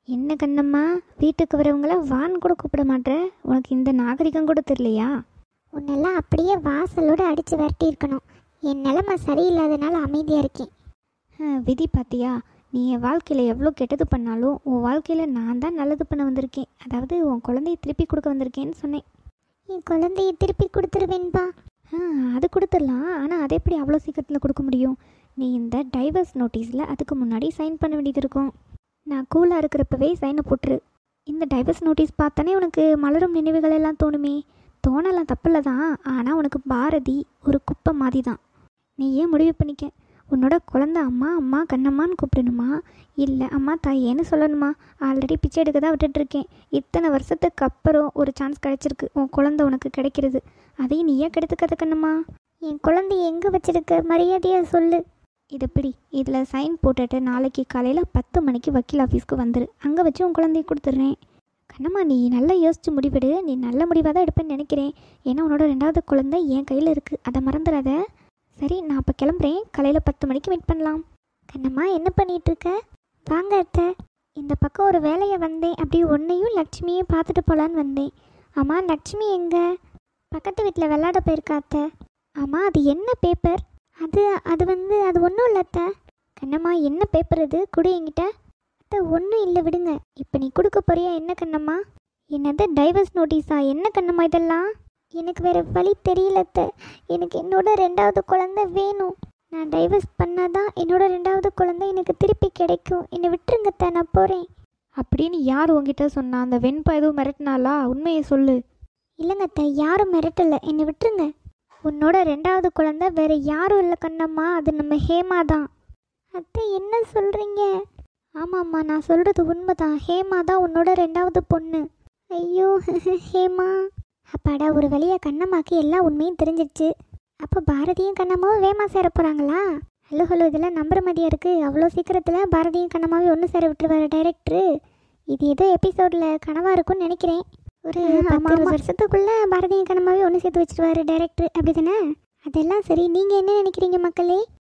என்ன கண்ணம்மா வீட்டுக்கு வரவங்கள வான் கூட கூப்பிட மாட்டேற உனக்கு இந்த நாகரிகம் கூட தெரியலையா உன்னெல்லாம் அப்படியே வாசலோட அடித்து விரட்டி இருக்கணும் என் நிலைமை சரியில்லாதனால அமைதியாக இருக்கேன் ஆ, விதி பாத்தியா நீ என் வாழ்க்கையில் எவ்வளோ கெட்டது பண்ணாலும் உன் வாழ்க்கையில் நான் தான் நல்லது பண்ண வந்திருக்கேன் அதாவது உன் குழந்தைய திருப்பி கொடுக்க வந்திருக்கேன்னு சொன்னேன் என் குழந்தைய திருப்பி கொடுத்துருவேன்பா ஆ அது கொடுத்துடலாம் ஆனால் அதை எப்படி அவ்வளோ சீக்கிரத்தில் கொடுக்க முடியும் நீ இந்த டைவர்ஸ் நோட்டீஸில் அதுக்கு முன்னாடி சைன் பண்ண வேண்டியது இருக்கும் நான் கூலாக இருக்கிறப்பவே சைனை போட்டுரு இந்த டைவர்ஸ் நோட்டீஸ் பார்த்தானே உனக்கு மலரும் நினைவுகள் எல்லாம் தோணுமே தோணலாம் தப்பில்ல தான் ஆனால் உனக்கு பாரதி ஒரு குப்பை மாதிரி தான் நீ ஏன் முடிவு பண்ணிக்க உன்னோட குழந்த அம்மா அம்மா கண்ணம்மான்னு கூப்பிடணுமா இல்லை அம்மா தாயேன்னு சொல்லணுமா ஆல்ரெடி பிச்சை எடுக்க தான் விட்டுட்ருக்கேன் இத்தனை வருஷத்துக்கு அப்புறம் ஒரு சான்ஸ் கிடைச்சிருக்கு உன் குழந்த உனக்கு கிடைக்கிறது அதையும் நீ ஏன் கெடுத்துக்காத கண்ணம்மா என் குழந்தைய எங்கே வச்சிருக்க மரியாதையாக சொல்லு இதை பிடி இதில் சைன் போட்டுட்டு நாளைக்கு காலையில் பத்து மணிக்கு வக்கீல் ஆஃபீஸ்க்கு வந்துரு அங்கே வச்சு உன் குழந்தைய கொடுத்துட்றேன் கண்ணம்மா நீ நல்லா யோசிச்சு முடிவெடு நீ நல்ல முடிவாக தான் எடுப்பேன்னு நினைக்கிறேன் ஏன்னா உன்னோட ரெண்டாவது குழந்தை என் கையில் இருக்குது அதை மறந்துடாத சரி நான் அப்போ கிளம்புறேன் காலையில் பத்து மணிக்கு மீட் பண்ணலாம் கண்ணம்மா என்ன பண்ணிட்டு இருக்க வாங்க அத்தை இந்த பக்கம் ஒரு வேலையை வந்தேன் அப்படி உன்னையும் லட்சுமியும் பார்த்துட்டு போகலான்னு வந்தேன் அம்மா லட்சுமி எங்க பக்கத்து வீட்டில் விளையாட போயிருக்கா அத்தை ஆமாம் அது என்ன பேப்பர் அது அது வந்து அது ஒன்றும் இல்லை அத்தை கண்ணம்மா என்ன பேப்பர் இது கொடு என்கிட்ட அத்தை ஒன்றும் இல்லை விடுங்க இப்போ நீ கொடுக்க போறியா என்ன கண்ணம்மா என்னது டைவர்ஸ் நோட்டீஸா என்ன கண்ணம்மா இதெல்லாம் எனக்கு வேற வழி தெரியல அத்தை எனக்கு என்னோட ரெண்டாவது குழந்தை வேணும் நான் டைவர்ஸ் பண்ணாதான் என்னோட ரெண்டாவது குழந்தை எனக்கு திருப்பி கிடைக்கும் என்னை விட்டுருங்க அத்தை, நான் போகிறேன் அப்படின்னு யார் உங்ககிட்ட சொன்னா அந்த வெண்பா எதுவும் மிரட்டினாலா உண்மையை சொல்லு இல்லைங்க அத்தை யாரும் மிரட்டல என்னை விட்டுருங்க உன்னோட ரெண்டாவது குழந்தை வேற யாரும் இல்லை கண்ணம்மா அது நம்ம ஹேமா தான் அத்தை என்ன சொல்கிறீங்க ஆமாம்மா நான் சொல்கிறது உண்மைதான் ஹேமா தான் உன்னோட ரெண்டாவது பொண்ணு ஐயோ ஹேமா அப்பாடா ஒரு வழியாக கண்ணம்மாக்கு எல்லா உண்மையும் தெரிஞ்சிடுச்சு அப்போ பாரதியும் கண்ணம்மாவும் வேமா சேர போகிறாங்களா ஹலோ ஹலோ இதெல்லாம் நம்புற மாதிரியா இருக்குது அவ்வளோ சீக்கிரத்தில் பாரதியும் கண்ணம்மாவையும் ஒன்று சேர விட்டுருவாரு டைரக்டரு இது ஏதோ எபிசோடில் கனவாக இருக்கும்னு நினைக்கிறேன் ஒரு பத்து இருபது வருஷத்துக்குள்ள பாரதிய கண்ணமாவே ஒன்று சேர்த்து வச்சிருவாரு டைரக்டர் அப்படி தானே அதெல்லாம் சரி நீங்கள் என்ன நினைக்கிறீங்க மக்களே